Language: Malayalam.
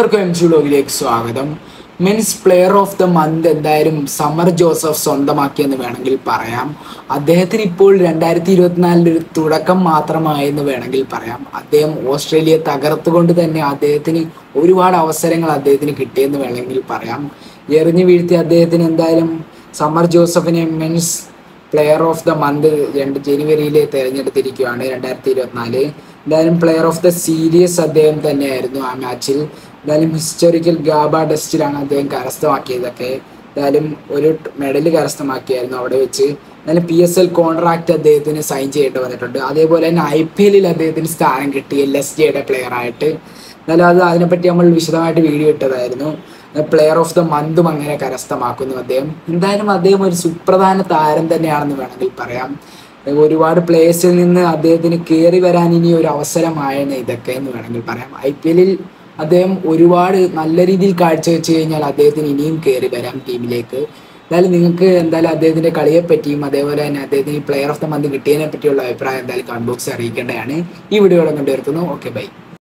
കൂട്ടർക്കും എം സി വ്ലോഗിലേക്ക് സ്വാഗതം men's player of the month എന്തായാലും സമർ ജോസഫ് സ്വന്തമാക്കിയെന്ന് വേണമെങ്കിൽ പറയാം അദ്ദേഹത്തിന് ഇപ്പോൾ രണ്ടായിരത്തി ഇരുപത്തിനാലിൻ്റെ ഒരു തുടക്കം മാത്രമായെന്ന് വേണമെങ്കിൽ പറയാം അദ്ദേഹം ഓസ്ട്രേലിയ തകർത്തുകൊണ്ട് തന്നെ അദ്ദേഹത്തിന് ഒരുപാട് അവസരങ്ങൾ അദ്ദേഹത്തിന് കിട്ടിയെന്ന് വേണമെങ്കിൽ പറയാം എറിഞ്ഞു വീഴ്ത്തി അദ്ദേഹത്തിന് എന്തായാലും സമർ ജോസഫിനെ men's player of the month രണ്ട് ജനുവരിയിൽ തിരഞ്ഞെടുത്തിരിക്കുകയാണ് രണ്ടായിരത്തി ഇരുപത്തിനാല് എന്തായാലും പ്ലെയർ ഓഫ് ദ സീരീസ് അദ്ദേഹം തന്നെയായിരുന്നു ആ മാച്ചിൽ എന്തായാലും ഹിസ്റ്റോറിക്കൽ ഗാബ ടെസ്റ്റിലാണ് അദ്ദേഹം കരസ്ഥമാക്കിയതൊക്കെ എന്തായാലും ഒരു മെഡൽ കരസ്ഥമാക്കിയായിരുന്നു അവിടെ വെച്ച് എന്നാലും പി എസ് എൽ കോൺട്രാക്ട് അദ്ദേഹത്തിന് സൈൻ ചെയ്യേണ്ടി വന്നിട്ടുണ്ട് അതേപോലെ തന്നെ ഐ പി എല്ലിൽ അദ്ദേഹത്തിന് സ്ഥാനം കിട്ടി എൽ എസ് ജിയുടെ പ്ലെയർ ആയിട്ട് എന്നാലും അത് അതിനെപ്പറ്റി നമ്മൾ വിശദമായിട്ട് വീഡിയോ ഇട്ടതായിരുന്നു പ്ലെയർ ഓഫ് ദ മന്തും അങ്ങനെ കരസ്ഥമാക്കുന്നു അദ്ദേഹം എന്തായാലും അദ്ദേഹം ഒരു സുപ്രധാന താരം തന്നെയാണെന്ന് വേണമെങ്കിൽ പറയാം ഒരുപാട് പ്ലേയേഴ്സിൽ നിന്ന് അദ്ദേഹത്തിന് കയറി വരാൻ ഇനി ഒരു അവസരമായെന്ന് ഇതൊക്കെ എന്ന് വേണമെങ്കിൽ പറയാം ഐ പി എല്ലിൽ അദ്ദേഹം ഒരുപാട് നല്ല രീതിയിൽ കാഴ്ചവെച്ച് കഴിഞ്ഞാൽ അദ്ദേഹത്തിന് ഇനിയും കയറി വരാം ടീമിലേക്ക് എന്തായാലും നിങ്ങൾക്ക് എന്തായാലും അദ്ദേഹത്തിന്റെ കളിയെ പറ്റിയും അതേപോലെ തന്നെ അദ്ദേഹത്തിന് ഈ പ്ലെയർ ഓഫ് ദ മന്ത് കിട്ടിയതിനെ പറ്റിയുള്ള അഭിപ്രായം എന്തായാലും കമന്റ് ബോക്സിൽ അറിയിക്കേണ്ടതാണ് ഈ വീഡിയോ കണ്ടുവരുത്തുന്നു ഓക്കെ ബൈ